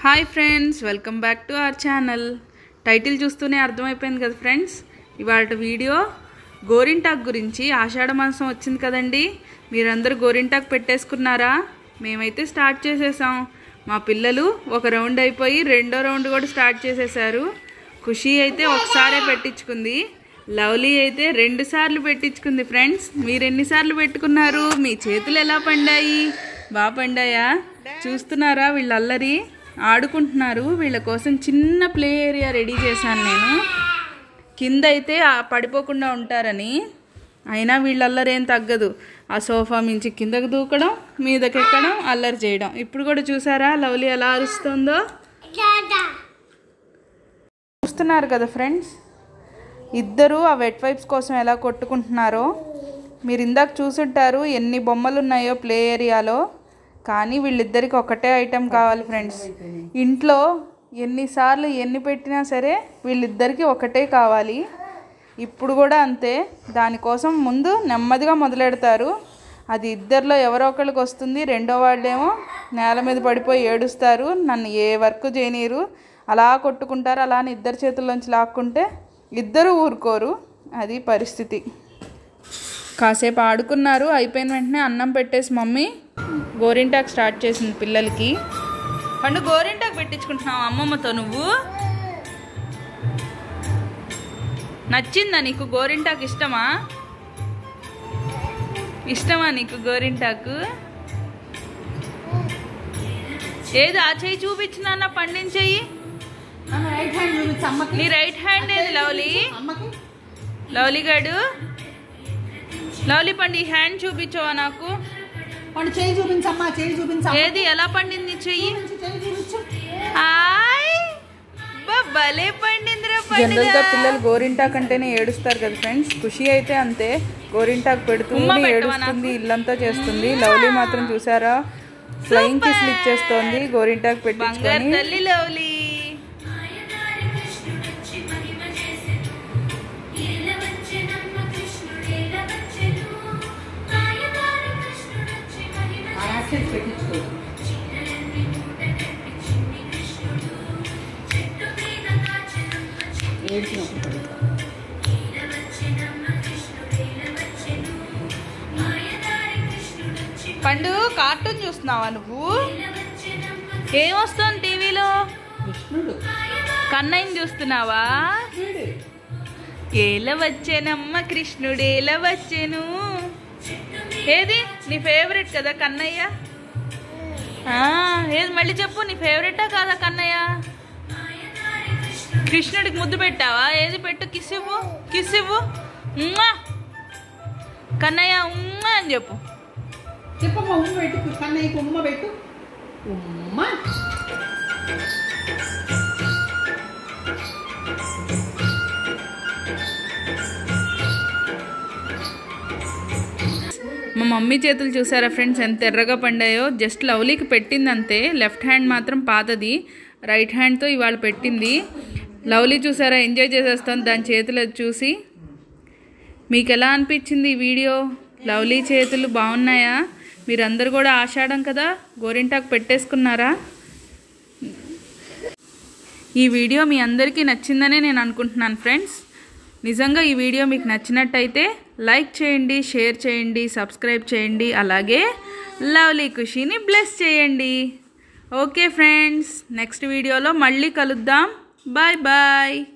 Hi friends welcome back to our channel title చూస్తూనే అర్థమైపోయింది కదా ఫ్రెండ్స్ ఇవాళ వీడియో గోరింటాక్ గురించి ఆషాఢ మాసం వచ్చింది కదండి మీరందరూ గోరింటాక్ పెట్టేసుకున్నారా మేమైతే స్టార్ట్ చేసేసాం మా పిల్లలు ఒక రౌండ్ అయిపోయి రెండో రౌండ్ కూడా స్టార్ట్ చేసేసారు ఖుషి అయితే ఒకసారే పెట్టించుకుంది లవ్లీ అయితే రెండు సార్లు పెట్టించుకుంది ఫ్రెండ్స్ మీరు ఎన్నిసార్లు పెట్టుకున్నారు మీ చేతులు ఎలా పండాయి బాగా పండాయా చూస్తున్నారా వీళ్ళ అల్లరి ఆడుకుంటున్నారు వీళ్ళ కోసం చిన్న ప్లే ఏరియా రెడీ చేశాను నేను కింద అయితే ఆ పడిపోకుండా ఉంటారని అయినా వీళ్ళ అల్లరి ఏం తగ్గదు ఆ సోఫా మించి కిందకు దూకడం మీదకి ఎక్కడం అల్లరి చేయడం ఇప్పుడు కూడా చూసారా లవ్లీ ఎలా అరుస్తుందో చూస్తున్నారు కదా ఫ్రెండ్స్ ఇద్దరు ఆ వెట్ వైప్స్ కోసం ఎలా కొట్టుకుంటున్నారో మీరు ఇందాక చూసుంటారు ఎన్ని బొమ్మలు ఉన్నాయో ప్లే ఏరియాలో కానీ వీళ్ళిద్దరికి ఒకటే ఐటెం కావాలి ఫ్రెండ్స్ ఇంట్లో ఎన్నిసార్లు ఎన్ని పెట్టినా సరే వీళ్ళిద్దరికి ఒకటే కావాలి ఇప్పుడు కూడా అంతే దానికోసం ముందు నెమ్మదిగా మొదలెడతారు అది ఇద్దరిలో ఎవరో ఒకరికి వస్తుంది రెండో వాళ్ళేమో నేల మీద పడిపోయి ఏడుస్తారు నన్ను ఏ వర్క్ చేయనీరు అలా కొట్టుకుంటారు అలా అని ఇద్దరి చేతుల్లోంచి లాక్కుంటే ఇద్దరు ఊరుకోరు అది పరిస్థితి కాసేపు ఆడుకున్నారు అయిపోయిన వెంటనే అన్నం పెట్టేసి మమ్మీ గోరింటాకు స్టార్ట్ చేసింది పిల్లలకి పండు గోరింటాకు పెట్టించుకుంటున్నావు అమ్మమ్మతో నువ్వు నచ్చిందా నీకు గోరింటాకు ఇష్టమా ఇష్టమా నీకు గోరింటాకు ఏది ఆ చెయ్యి చూపించిన పండించేయి రైట్ హ్యాండ్ చూపించు అమ్మకి నీ రైట్ హ్యాండ్ ఏది లవ్లీ అమ్మకి లవ్లీ గాడు లవ్లీ పండి ఈ హ్యాండ్ చూపించవా నాకు వాడు చేయి చూపించు అమ్మా చేయి చూపించు అమ్మ. ఏది ఎలా పండింది నీ చెయ్యి చూపించు, చేయి చూపించు హాయ్ బా, భలే పండిందిరా జనరల్గా పిల్లలు గోరింటాక్ అంటేనే ఏడుస్తారు కదా ఫ్రెండ్స్ ఖుషి అయితే అంతే గోరింటాక్ పెడుతుంది ఏడుస్తుంది ఇల్లంతా చేస్తుంది లవ్లీ మాత్రం చూసారా ఫ్లయింగ్ కిస్లు ఇచ్చేస్తోంది గోరింటాక్ పెట్టించుకొని తల్లి లవ్లీ ఆ యాక్సెస్ పెట్టించుకో ఏడ్చినప్పుడు పెడతా. పండు కార్టూన్ చూస్తున్నావా నువ్వు ఏమొస్తుంది టీవీలో కృష్ణుడు కన్నయ్యని చూస్తున్నావా వీడు. ఏల వచ్చేనమ్మ కృష్ణుడేల వచ్చెను ఏది నీ ఫేవరెట్ కదా కన్నయ్య ఆ, ఏది మళ్ళీ చెప్పు నీ ఫేవరెటా కాదా కన్నయ్య కృష్ణుడికి ముద్దు పెట్టావా ఏది పెట్టు కిస్ ఇవ్వు కిస్ ఇవ్వు ఉమ్మా. కన్నయ్య ఉమ్మా అని చెప్పు చెప్పమ్మా ఉమ్మ పెట్టు కన్నయ్యకి ఉమ్మ పెట్టు ఉమ్మ మా మమ్మీ చేతులు చూసారా ఫ్రెండ్స్ ఎంత ఎర్రగా పండాయో జస్ట్ లవ్లీకి పెట్టింది అంతే లెఫ్ట్ హ్యాండ్ మాత్రం పాతది రైట్ హ్యాండ్తో ఇవాళ పెట్టింది లవ్లీ చూసారా ఎంజాయ్ చేసేస్తాను దాని చేతులు అది చూసి మీకు ఎలా అనిపించింది ఈ వీడియో లవ్లీ చేతులు బాగున్నాయా మీరందరూ కూడా ఆషాఢం కదా గోరింటాకు పెట్టేసుకున్నారా ఈ వీడియో మీ అందరికీ నచ్చిందనే నేను అనుకుంటున్నాను ఫ్రెండ్స్ నిజంగా ఈ వీడియో మీకు నచ్చినట్టయితే లైక్ చేయండి షేర్ చేయండి సబ్స్క్రైబ్ చేయండి అలాగే లవ్లీ ఖుషీని బ్లెస్ చేయండి ఓకే ఫ్రెండ్స్ నెక్స్ట్ వీడియోలో మళ్ళీ కలుద్దాం బాయ్ బాయ్